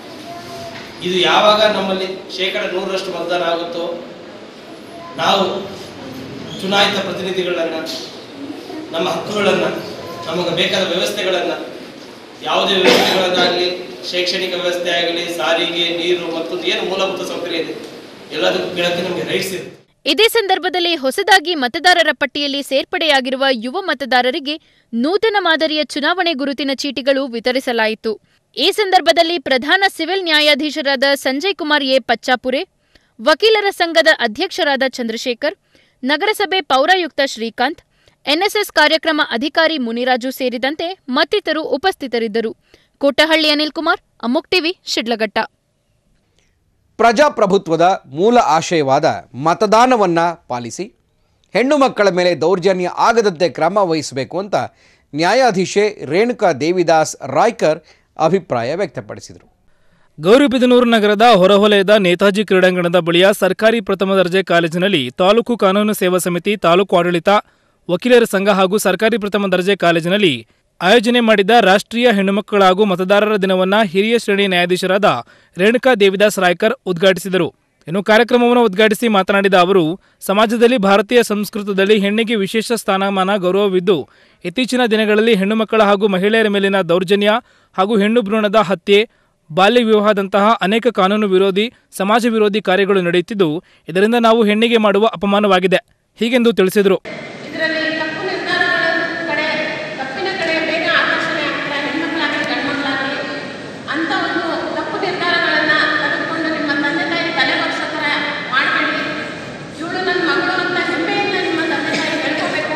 ಇದು ಯಾವಾಗ ನಮ್ಮಲ್ಲಿ ಶೇಕಡ ನೂರರಷ್ಟು ಮತದಾನ ಆಗುತ್ತೋ ನಾವು ಚುನಾಯಿತ ಪ್ರತಿನಿಧಿಗಳನ್ನು ನಮ್ಮ ಹಕ್ಕುಗಳನ್ನು ನಮಗೆ ಬೇಕಾದ ವ್ಯವಸ್ಥೆಗಳನ್ನು ಯಾವುದೇ ವ್ಯವಸ್ಥೆಗಳನ್ನಾಗಲಿ ಶೈಕ್ಷಣಿಕ ವ್ಯವಸ್ಥೆ ಆಗಲಿ ಸಾರಿಗೆ ನೀರು ಮತ್ತು ಏನು ಮೂಲಭೂತ ಸೌಕರ್ಯ ಇದೆ ಎಲ್ಲದಕ್ಕೂ ಕೇಳಕ್ಕೆ ನಮಗೆ ರೈಟ್ಸ್ ಇದೆ ಇದೇ ಸಂದರ್ಭದಲ್ಲಿ ಹೊಸದಾಗಿ ಮತದಾರರ ಪಟ್ಟಿಯಲ್ಲಿ ಸೇರ್ಪಡೆಯಾಗಿರುವ ಯುವ ಮತದಾರರಿಗೆ ನೂತನ ಮಾದರಿಯ ಚುನಾವಣೆ ಗುರುತಿನ ಚೀಟಿಗಳು ವಿತರಿಸಲಾಯಿತು ಈ ಸಂದರ್ಭದಲ್ಲಿ ಪ್ರಧಾನ ಸಿವಿಲ್ ನ್ಯಾಯಾಧೀಶರಾದ ಸಂಜಯ್ ಕುಮಾರ್ ಎ ಪಚ್ಚಾಪುರೆ ವಕೀಲರ ಸಂಘದ ಅಧ್ಯಕ್ಷರಾದ ಚಂದ್ರಶೇಖರ್ ನಗರಸಭೆ ಪೌರಾಯುಕ್ತ ಶ್ರೀಕಾಂತ್ ಎನ್ಎಸ್ಎಸ್ ಕಾರ್ಯಕ್ರಮ ಅಧಿಕಾರಿ ಮುನಿರಾಜು ಸೇರಿದಂತೆ ಮತ್ತಿತರರು ಉಪಸ್ಥಿತರಿದ್ದರು ಕೋಟಹಳ್ಳಿ ಅನಿಲ್ ಕುಮಾರ್ ಅಮುಕ್ ಟಿವಿ ಶಿಡ್ಲಘಟ್ಟ ಪ್ರಜಾಪ್ರಭುತ್ವದ ಮೂಲ ಆಶಯವಾದ ಮತದಾನವನ್ನು ಪಾಲಿಸಿ ಹೆಣ್ಣು ಮಕ್ಕಳ ಮೇಲೆ ದೌರ್ಜನ್ಯ ಆಗದಂತೆ ಕ್ರಮ ವಹಿಸಬೇಕು ಅಂತ ನ್ಯಾಯಾಧೀಶೆ ರೇಣುಕಾ ದೇವಿದಾಸ್ ರಾಯ್ಕರ್ ಅಭಿಪ್ರಾಯ ವ್ಯಕ್ತಪಡಿಸಿದರು ಗೌರಿಬಿದನೂರು ನಗರದ ಹೊರವಲಯದ ನೇತಾಜಿ ಕ್ರೀಡಾಂಗಣದ ಬಳಿಯ ಸರ್ಕಾರಿ ಪ್ರಥಮ ದರ್ಜೆ ಕಾಲೇಜಿನಲ್ಲಿ ತಾಲೂಕು ಕಾನೂನು ಸೇವಾ ಸಮಿತಿ ತಾಲೂಕು ಆಡಳಿತ ವಕೀಲರ ಸಂಘ ಹಾಗೂ ಸರ್ಕಾರಿ ಪ್ರಥಮ ದರ್ಜೆ ಕಾಲೇಜಿನಲ್ಲಿ ಆಯೋಜನೆ ಮಾಡಿದ್ದ ರಾಷ್ಟ್ರೀಯ ಹೆಣ್ಣುಮಕ್ಕಳ ಹಾಗೂ ಮತದಾರರ ದಿನವನ್ನ ಹಿರಿಯ ಶ್ರೇಣಿ ನ್ಯಾಯಾಧೀಶರಾದ ರೇಣುಕಾ ದೇವಿದಾಸ್ ರಾಯ್ಕರ್ ಉದ್ಘಾಟಿಸಿದರು ಇನ್ನು ಕಾರ್ಯಕ್ರಮವನ್ನು ಉದ್ಘಾಟಿಸಿ ಮಾತನಾಡಿದ ಅವರು ಸಮಾಜದಲ್ಲಿ ಭಾರತೀಯ ಸಂಸ್ಕೃತದಲ್ಲಿ ಹೆಣ್ಣಿಗೆ ವಿಶೇಷ ಸ್ಥಾನಮಾನ ಗೌರವವಿದ್ದು ಇತ್ತೀಚಿನ ದಿನಗಳಲ್ಲಿ ಹೆಣ್ಣುಮಕ್ಕಳ ಹಾಗೂ ಮಹಿಳೆಯರ ಮೇಲಿನ ದೌರ್ಜನ್ಯ ಹಾಗೂ ಹೆಣ್ಣು ಭ್ರೂಣದ ಹತ್ಯೆ ಬಾಲ್ಯ ವಿವಾಹದಂತಹ ಅನೇಕ ಕಾನೂನು ವಿರೋಧಿ ಸಮಾಜ ವಿರೋಧಿ ಕಾರ್ಯಗಳು ನಡೆಯುತ್ತಿದ್ದು ಇದರಿಂದ ನಾವು ಹೆಣ್ಣಿಗೆ ಮಾಡುವ ಅಪಮಾನವಾಗಿದೆ ಹೀಗೆಂದು ತಿಳಿಸಿದರು ಇದರಲ್ಲಿ ತಪ್ಪು ನಿರ್ಧಾರಗಳ ಕಡೆ ತಪ್ಪಿನ ಕಡೆ ಬೇಗ ಆಕರ್ಷಣೆ ಆಗ್ತಾರೆ ಹೆಣ್ಮಕ್ಳಾಗಲಿ ಗಂಡ್ಮಕ್ಳಾಗಲಿ ಅಂತ ಒಂದು ತಪ್ಪು ನಿರ್ಧಾರಗಳನ್ನು ತೆಗೆದುಕೊಂಡು ನಿಮ್ಮ ತಂದೆ ತಾಯಿ ತಲೆ ಬಗ್ಸೋ ಥರ ಮಾಡಬೇಡಿ ಇವಳು ನನ್ನ ಮಗಳು ಅಂತ ಹೆಮ್ಮೆಯಿಂದ ನಿಮ್ಮ ತಂದೆ ತಾಯಿ ಹೇಳ್ಕೋಬೇಕು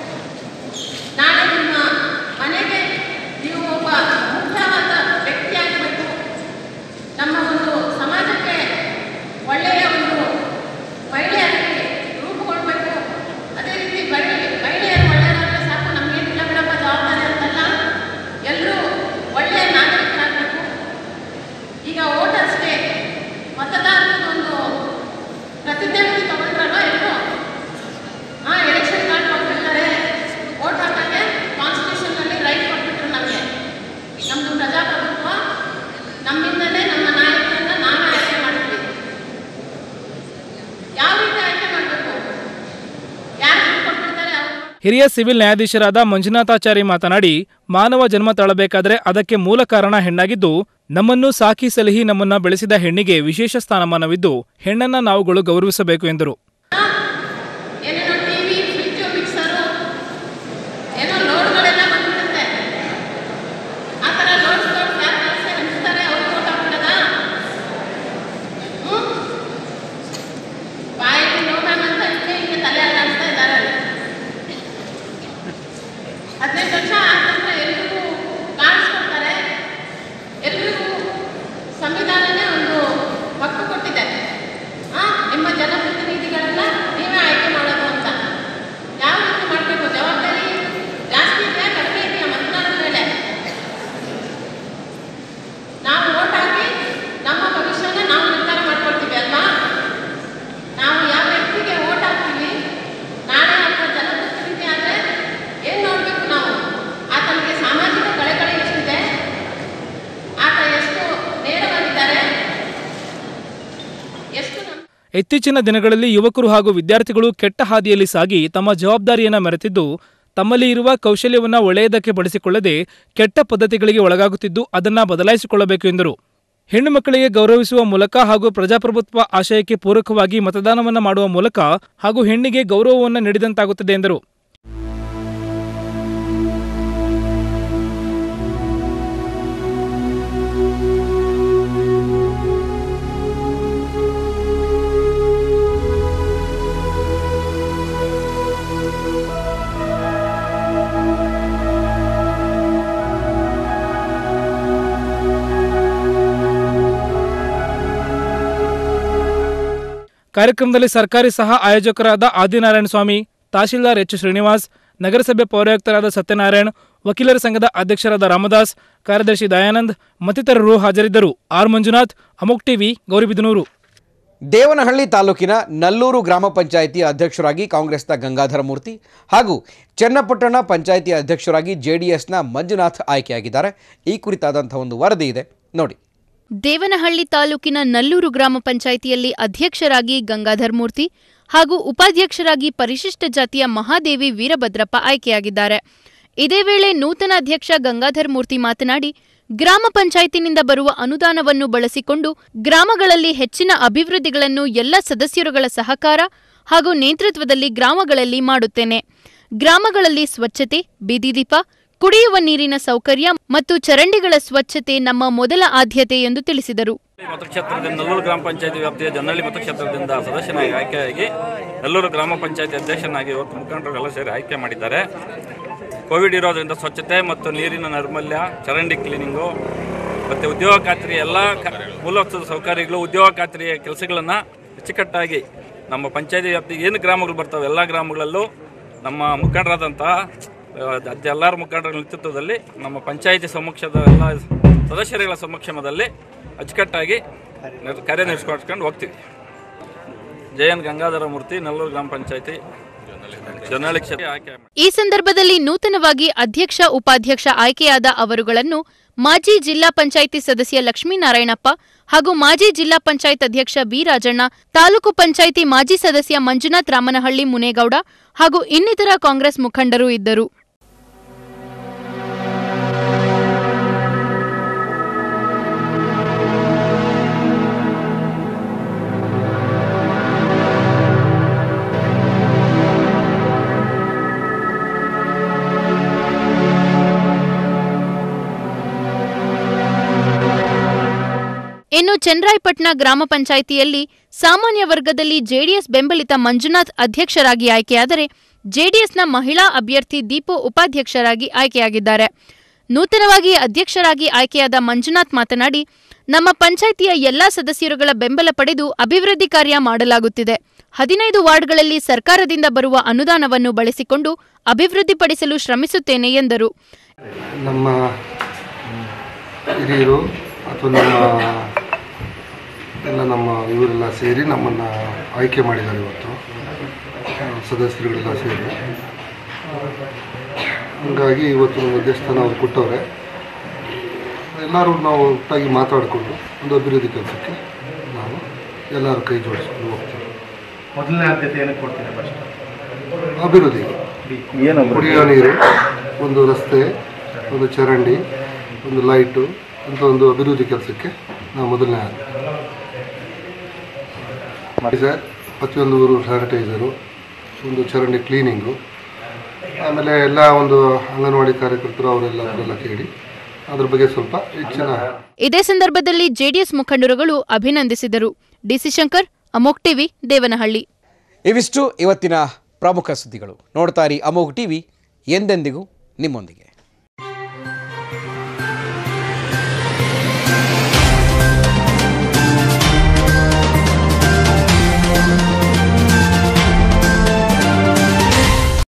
ನಾಳೆ ನಿಮ್ಮ ಮನೆಗೆ ನೀವು ಒಬ್ಬ ಮುಖ್ಯವಾದ ವ್ಯಕ್ತಿಯಾಗಬೇಕು ನಮ್ಮ ಒಂದು ಸಮಾಜಕ್ಕೆ ಒಳ್ಳೆಯ ಒಂದು ಮಹಿಳೆಯರಾಗಿ ರೂಪುಗೊಳ್ಬೇಕು ಅದೇ ರೀತಿ ಮಹಿಳೆ ಮಹಿಳೆಯರು ಒಳ್ಳೆಯದಾದರೆ ಸಾಕು ನಮಗೇನಿಲ್ಲ ಬಿಡಪ್ಪ ಜವಾಬ್ದಾರಿ ಅಂತಲ್ಲ ಎಲ್ಲರೂ ಒಳ್ಳೆಯ ನಾಗರಿಕರಾಗಬೇಕು ಈಗ ಓಟ್ ಅಷ್ಟೇ ಮತದಾರರದ್ದು ಒಂದು ಪ್ರತಿಜ್ಞಾವಿಧಿ ತಗೊಂಡ್ರಲ್ವ ಎಲ್ಲರೂ ಹಾಂ ಎಲೆಕ್ಷನ್ ಕಾರ್ಡ್ ಕೊಟ್ಬಿಡ್ತಾರೆ ಓಟ್ ಹಾಕೋಕ್ಕೆ ಕಾನ್ಸ್ಟಿಟ್ಯೂಷನ್ನಲ್ಲಿ ರೈಟ್ ಕೊಟ್ಬಿಟ್ರು ನಮಗೆ ನಮ್ಮದು ಪ್ರಜಾಪ್ರಭುತ್ವ ನಮ್ಮಿಂದಲೇ ನಮ್ಮ ನಾಯಕರನ್ನ ನಾವೇ ಆಯ್ಕೆ ಮಾಡ್ತೀವಿ ಯಾವ ರೀತಿ ಆಯ್ಕೆ ಮಾಡಬೇಕು ಯಾರು ಕೊಟ್ಬಿಡ್ತಾರೆ ಅವ್ರು ಹಿರಿಯ ಸಿವಿಲ್ ನ್ಯಾಯಾಧೀಶರಾದ ಮಂಜುನಾಥಾಚಾರಿ ಮಾತನಾಡಿ ಮಾನವ ಜನ್ಮ ತಾಳಬೇಕಾದರೆ ಅದಕ್ಕೆ ಮೂಲ ಕಾರಣ ಹೆಣ್ಣಾಗಿದ್ದು ನಮ್ಮನ್ನು ಸಾಕಿ ಸಲಹಿ ನಮ್ಮನ್ನ ಬೆಳೆಸಿದ ಹೆಣ್ಣಿಗೆ ವಿಶೇಷ ಸ್ಥಾನಮಾನವಿದ್ದು ಹೆಣ್ಣನ್ನ ನಾವುಗಳು ಗೌರವಿಸಬೇಕು ಎಂದರು ಏನೇನೋ ಟಿವಿ ಫ್ರಿಜ್ಜು ಮಿಕ್ಸರು ಏನೋ ಲೋಡ್ಗಳೆಲ್ಲ ಬಂದ್ಬಿಡುತ್ತೆ ಇತ್ತೀಚಿನ ದಿನಗಳಲ್ಲಿ ಯುವಕರು ಹಾಗೂ ವಿದ್ಯಾರ್ಥಿಗಳು ಕೆಟ್ಟ ಹಾದಿಯಲ್ಲಿ ಸಾಗಿ ತಮ್ಮ ಜವಾಬ್ದಾರಿಯನ್ನು ಮೆರೆತಿದ್ದು ತಮ್ಮಲ್ಲಿ ಇರುವ ಕೌಶಲ್ಯವನ್ನ ಒಳ್ಳೆಯದಕ್ಕೆ ಬಳಸಿಕೊಳ್ಳದೆ ಕೆಟ್ಟ ಪದ್ಧತಿಗಳಿಗೆ ಒಳಗಾಗುತ್ತಿದ್ದು ಅದನ್ನ ಬದಲಾಯಿಸಿಕೊಳ್ಳಬೇಕು ಎಂದರು ಹೆಣ್ಣು ಮಕ್ಕಳಿಗೆ ಗೌರವಿಸುವ ಮೂಲಕ ಹಾಗೂ ಪ್ರಜಾಪ್ರಭುತ್ವ ಆಶಯಕ್ಕೆ ಪೂರಕವಾಗಿ ಮತದಾನವನ್ನ ಮಾಡುವ ಮೂಲಕ ಹಾಗೂ ಹೆಣ್ಣಿಗೆ ಗೌರವವನ್ನು ನೀಡಿದಂತಾಗುತ್ತದೆ ಎಂದರು ಕಾರ್ಯಕ್ರಮದಲ್ಲಿ ಸರ್ಕಾರಿ ಸಹ ಆಯೋಜಕರಾದ ಆದಿನಾರಾಯಣ ಸ್ವಾಮಿ ತಹಶೀಲ್ದಾರ್ ಎಚ್ ಶ್ರೀನಿವಾಸ್ ನಗರಸಭೆ ಪೌರಾಯುಕ್ತರಾದ ಸತ್ಯನಾರಾಯಣ್ ವಕೀಲರ ಸಂಘದ ಅಧ್ಯಕ್ಷರಾದ ರಾಮದಾಸ್ ಕಾರ್ಯದರ್ಶಿ ದಯಾನಂದ್ ಮತ್ತಿತರರು ಹಾಜರಿದ್ದರು ಆರ್ ಮಂಜುನಾಥ್ ಅಮೋಕ್ ಟಿವಿ ಗೌರಿಬಿದನೂರು ದೇವನಹಳ್ಳಿ ತಾಲೂಕಿನ ನಲ್ಲೂರು ಗ್ರಾಮ ಪಂಚಾಯಿತಿ ಅಧ್ಯಕ್ಷರಾಗಿ ಕಾಂಗ್ರೆಸ್ನ ಗಂಗಾಧರ ಮೂರ್ತಿ ಹಾಗೂ ಚನ್ನಪಟ್ಟಣ ಪಂಚಾಯಿತಿ ಅಧ್ಯಕ್ಷರಾಗಿ ಜೆಡಿಎಸ್ನ ಮಂಜುನಾಥ್ ಆಯ್ಕೆಯಾಗಿದ್ದಾರೆ ಈ ಕುರಿತಾದಂಥ ಒಂದು ವರದಿ ಇದೆ ನೋಡಿ ದೇವನಹಳ್ಳಿ ತಾಲೂಕಿನ ನಲ್ಲೂರು ಗ್ರಾಮ ಪಂಚಾಯಿತಿಯಲ್ಲಿ ಅಧ್ಯಕ್ಷರಾಗಿ ಗಂಗಾಧರ್ ಮೂರ್ತಿ ಹಾಗೂ ಉಪಾಧ್ಯಕ್ಷರಾಗಿ ಪರಿಶಿಷ್ಟ ಜಾತಿಯ ಮಹಾದೇವಿ ವೀರಭದ್ರಪ್ಪ ಆಯ್ಕೆಯಾಗಿದ್ದಾರೆ ಇದೇ ವೇಳೆ ನೂತನ ಅಧ್ಯಕ್ಷ ಗಂಗಾಧರ್ ಮೂರ್ತಿ ಮಾತನಾಡಿ ಗ್ರಾಮ ಪಂಚಾಯಿತಿನಿಂದ ಬರುವ ಅನುದಾನವನ್ನು ಬಳಸಿಕೊಂಡು ಗ್ರಾಮಗಳಲ್ಲಿ ಹೆಚ್ಚಿನ ಅಭಿವೃದ್ಧಿಗಳನ್ನು ಎಲ್ಲ ಸದಸ್ಯರುಗಳ ಸಹಕಾರ ಹಾಗೂ ನೇತೃತ್ವದಲ್ಲಿ ಗ್ರಾಮಗಳಲ್ಲಿ ಮಾಡುತ್ತೇನೆ ಗ್ರಾಮಗಳಲ್ಲಿ ಸ್ವಚ್ಛತೆ ಬೀದಿ ದೀಪ ಕುಡಿಯುವ ನೀರಿನ ಸೌಕರ್ಯ ಮತ್ತು ಚರಂಡಿಗಳ ಸ್ವಚ್ಛತೆ ನಮ್ಮ ಮೊದಲ ಆದ್ಯತೆ ಎಂದು ತಿಳಿಸಿದರು ಮತಕ್ಷೇತ್ರದಿಂದ ನಲ್ಲೂರು ಗ್ರಾಮ ಪಂಚಾಯತಿ ವ್ಯಾಪ್ತಿಯ ಜನಹಳ್ಳಿ ಮತಕ್ಷೇತ್ರದಿಂದ ಸದಸ್ಯನಾಗಿ ಆಯ್ಕೆಯಾಗಿ ನಲ್ಲೂರು ಗ್ರಾಮ ಪಂಚಾಯತಿ ಅಧ್ಯಕ್ಷನಾಗಿ ಇವತ್ತು ಮುಖಂಡರುಗಳೆಲ್ಲ ಸೇರಿ ಆಯ್ಕೆ ಮಾಡಿದ್ದಾರೆ ಕೋವಿಡ್ ಇರೋದ್ರಿಂದ ಸ್ವಚ್ಛತೆ ಮತ್ತು ನೀರಿನ ನೈರ್ಮಲ್ಯ ಚರಂಡಿ ಕ್ಲೀನಿಂಗು ಮತ್ತು ಉದ್ಯೋಗ ಖಾತ್ರಿ ಎಲ್ಲ ಕ- ಮೂಲಭೂತ ಸೌಕರ್ಯಗಳು ಉದ್ಯೋಗ ಖಾತ್ರಿಯ ಕೆಲಸಗಳನ್ನು ಅಚ್ಚುಕಟ್ಟಾಗಿ ನಮ್ಮ ಪಂಚಾಯತಿ ವ್ಯಾಪ್ತಿ ಏನು ಗ್ರಾಮಗಳು ಬರ್ತವೆ ಎಲ್ಲ ಗ್ರಾಮಗಳಲ್ಲೂ ನಮ್ಮ ಮುಖಂಡರಾದಂತಹ ಎಲ್ಲರ ಮುಖಂಡರ ನೇತೃತ್ವದಲ್ಲಿ ನಮ್ಮ ಪಂಚಾಯಿತಿ ಸಮಕ್ಷದ ಎಲ್ಲ ಸದಸ್ಯರುಗಳ ಸಮಕ್ಷಮದಲ್ಲಿ ಅಚ್ಚುಕಟ್ಟಾಗಿ ನಿರ್- ಕಾರ್ಯನಿರ್ವಹಿಸ್ಕೊಂಡು ಹೋಗ್ತೀವಿ ಜಯನ್ ಗಂಗಾಧರ ಮೂರ್ತಿ ನಲ್ಲೂರು ಗ್ರಾಮ ಪಂಚಾಯತಿ ಜನಹಳ್ಳಿ ಕ್ಷೇತ್ರ ಆಯ್ಕೆ ಮಾಡಿ ಈ ಸಂದರ್ಭದಲ್ಲಿ ನೂತನವಾಗಿ ಅಧ್ಯಕ್ಷ ಉಪಾಧ್ಯಕ್ಷ ಆಯ್ಕೆಯಾದ ಅವರುಗಳನ್ನು ಮಾಜಿ ಜಿಲ್ಲಾ ಪಂಚಾಯಿತಿ ಸದಸ್ಯ ಲಕ್ಷ್ಮೀನಾರಾಯಣಪ್ಪ ಹಾಗೂ ಮಾಜಿ ಜಿಲ್ಲಾ ಪಂಚಾಯತ್ ಅಧ್ಯಕ್ಷ ಬಿ ರಾಜಣ್ಣ ತಾಲೂಕು ಪಂಚಾಯಿತಿ ಮಾಜಿ ಸದಸ್ಯ ಮಂಜುನಾಥ್ ರಾಮನಹಳ್ಳಿ ಮುನೇಗೌಡ ಹಾಗೂ ಇನ್ನಿತರ ಕಾಂಗ್ರೆಸ್ ಮುಖಂಡರು ಇದ್ದರು ಇನ್ನು ಚನ್ನರಾಯಪಟ್ಟಣ ಗ್ರಾಮ ಪಂಚಾಯಿತಿಯಲ್ಲಿ ಸಾಮಾನ್ಯ ವರ್ಗದಲ್ಲಿ ಜೆಡಿಎಸ್ ಬೆಂಬಲಿತ ಮಂಜುನಾಥ್ ಅಧ್ಯಕ್ಷರಾಗಿ ಆಯ್ಕೆಯಾದರೆ ಜೆಡಿಎಸ್ನ ಮಹಿಳಾ ಅಭ್ಯರ್ಥಿ ದೀಪು ಉಪಾಧ್ಯಕ್ಷರಾಗಿ ಆಯ್ಕೆಯಾಗಿದ್ದಾರೆ ನೂತನವಾಗಿ ಅಧ್ಯಕ್ಷರಾಗಿ ಆಯ್ಕೆಯಾದ ಮಂಜುನಾಥ್ ಮಾತನಾಡಿ ನಮ್ಮ ಪಂಚಾಯಿತಿಯ ಎಲ್ಲಾ ಸದಸ್ಯರುಗಳ ಬೆಂಬಲ ಪಡೆದು ಅಭಿವೃದ್ಧಿ ಕಾರ್ಯ ಮಾಡಲಾಗುತ್ತಿದೆ ಹದಿನೈದು ವಾರ್ಡ್ಗಳಲ್ಲಿ ಸರ್ಕಾರದಿಂದ ಬರುವ ಅನುದಾನವನ್ನು ಬಳಸಿಕೊಂಡು ಅಭಿವೃದ್ಧಿಪಡಿಸಲು ಶ್ರಮಿಸುತ್ತೇನೆ ಎಂದರು ನಮ್ಮ ಹಿರಿಯರು ಅಥವಾ ನಮ್ಮ ಎಲ್ಲ ನಮ್ಮ ಇವರೆಲ್ಲ ಸೇರಿ ನಮ್ಮನ್ನು ಆಯ್ಕೆ ಮಾಡಿದ್ದಾರೆ ಇವತ್ತು ಆ, ಸದಸ್ಯರುಗಳೆಲ್ಲ ಸೇರಿ ಹಂಗಾಗಿ ಇವತ್ತು ನಮ್ಮ ದೇವಸ್ಥಾನ ಅವ್ರು ಕೊಟ್ಟವ್ರೆ ಎಲ್ಲರೂ ನಾವು ಒಟ್ಟಾಗಿ ಮಾತಾಡಿಕೊಂಡು ಒಂದು ಅಭಿವೃದ್ಧಿ ಕೆಲಸಕ್ಕೆ ನಾವು ಎಲ್ಲರೂ ಕೈ ಜೋಡಿಸ್ಕೊಂಡು ಹೋಗ್ತೀವಿ ಮೊದಲನೇ ಆದ್ಯತೆ ಏನಕ್ಕೆ ಕೊಡ್ತೀರಾ ಫಸ್ಟ್ ಅಭಿವೃದ್ಧಿ ಕುಡಿಯೋ ನೀರು ಒಂದು ರಸ್ತೆ ಒಂದು ಚರಂಡಿ ಒಂದು ಲೈಟು ಅಂತ ಒಂದು ಅಭಿವೃದ್ಧಿ ಕೆಲಸಕ್ಕೆ ನಾವು ಮೊದಲನೇ ಮಾಡಿ ಸರ್ ಪ್ರತಿಯೊಂದು ಊರು ಸ್ಯಾನಿಟೈಸರು ಒಂದು ಚರಂಡಿ ಕ್ಲೀನಿಂಗು ಆಮೇಲೆ ಎಲ್ಲ ಒಂದು ಅಂಗನವಾಡಿ ಕಾರ್ಯಕರ್ತರು ಅವರೆಲ್ಲ ಅವರೆಲ್ಲ ಕೇಳಿ ಅದ್ರ ಬಗ್ಗೆ ಸ್ವಲ್ಪ ಹೆಚ್ಚಿನ ಇದೇ ಸಂದರ್ಭದಲ್ಲಿ ಜೆಡಿಎಸ್ ಮುಖಂಡರುಗಳು ಅಭಿನಂದಿಸಿದರು ಡಿಸಿ ಶಂಕರ್ ಅಮೋಕ್ ಟಿವಿ ದೇವನಹಳ್ಳಿ ಇವಿಷ್ಟು ಇವತ್ತಿನ ಪ್ರಮುಖ ಸುದ್ದಿಗಳು ನೋಡ್ತಾ ಇರಿ ಅಮೋಘ್ ಟಿವಿ ಎಂದೆಂದಿಗೂ ನಿಮ್ಮೊಂದಿಗೆ